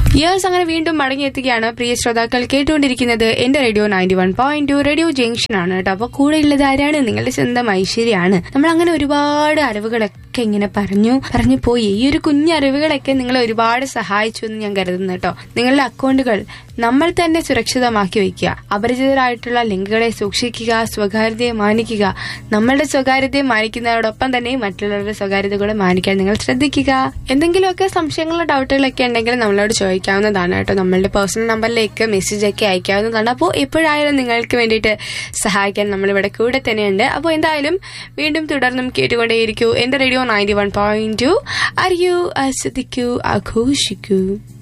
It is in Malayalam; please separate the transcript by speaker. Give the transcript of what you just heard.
Speaker 1: യേഴ്സ് അങ്ങനെ വീണ്ടും മടങ്ങിയെത്തുകയാണ് പ്രിയ ശ്രോതാക്കൾ കേട്ടുകൊണ്ടിരിക്കുന്നത് എന്റെ radio ninety one point two radio junction ആണ് കേട്ടോ അപ്പൊ കൂടെ ഉള്ളത് ആരാണ് നിങ്ങളുടെ സ്വന്തം ഐശ്വര്യാണ് നമ്മൾ അങ്ങനെ ഒരുപാട് അറിവുകളൊക്കെ ഇങ്ങനെ പറഞ്ഞു പറഞ്ഞു പോയി ഈ ഒരു കുഞ്ഞു അറിവുകളൊക്കെ നിങ്ങളെ ഒരുപാട് സഹായിച്ചു എന്ന് ഞാൻ കരുതുന്നു കേട്ടോ നിങ്ങളുടെ അക്കൗണ്ടുകൾ നമ്മൾ തന്നെ സുരക്ഷിതമാക്കി വയ്ക്കുക അപരിചിതരായിട്ടുള്ള ലിങ്കുകളെ സൂക്ഷിക്കുക സ്വകാര്യതയെ മാനിക്കുക നമ്മളുടെ സ്വകാര്യതയെ മാനിക്കുന്നതോടൊപ്പം തന്നെ മറ്റുള്ളവരുടെ സ്വകാര്യത കൂടെ മാനിക്കാൻ നിങ്ങൾ ശ്രദ്ധിക്കുക എന്തെങ്കിലുമൊക്കെ സംശയങ്ങളോ ഡൗട്ടുകളൊക്കെ ഉണ്ടെങ്കിൽ നമ്മളോട് ചോദിക്കാവുന്നതാണ് കേട്ടോ നമ്മളുടെ പേഴ്സണൽ നമ്പറിലേക്ക് മെസ്സേജ് ഒക്കെ അയക്കാവുന്നതാണ് അപ്പോൾ എപ്പോഴായാലും നിങ്ങൾക്ക് വേണ്ടിയിട്ട് സഹായിക്കാൻ നമ്മളിവിടെ കൂടെ തന്നെയുണ്ട് അപ്പോൾ എന്തായാലും വീണ്ടും തുടർന്നും കേട്ടുകൊണ്ടേയിരിക്കൂ എന്റെ radio ninety one point two അറിയൂ ആസ്വദിക്കൂ ആഘോഷിക്കൂ